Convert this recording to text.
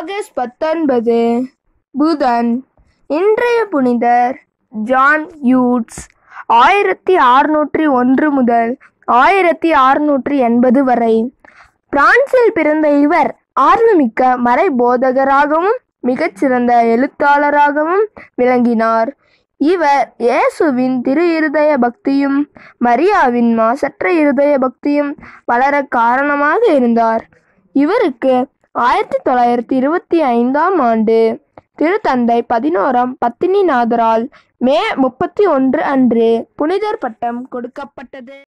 August பத்தொன்பது புதன் இன்றைய புனிதர் ஜான் யூட்ஸ் ஆயிரத்தி அறுநூற்றி ஒன்று முதல் ஆயிரத்தி அறுநூற்றி எண்பது வரை பிரான்சில் பிறந்த இவர் ஆர்வமிக்க மறைபோதகராகவும் மிகச்சிறந்த எழுத்தாளராகவும் விளங்கினார் இவர் இயேசுவின் திரு இருதய பக்தியும் மரியாவின் மாசற்ற இருதய பக்தியும் வளர காரணமாக இருந்தார் இவருக்கு ஆயிரத்தி தொள்ளாயிரத்தி இருபத்தி ஐந்தாம் ஆண்டு திருத்தந்தை பதினோராம் பத்தினிநாதரால் மே முப்பத்தி ஒன்று அன்று புனிதர் பட்டம் கொடுக்கப்பட்டது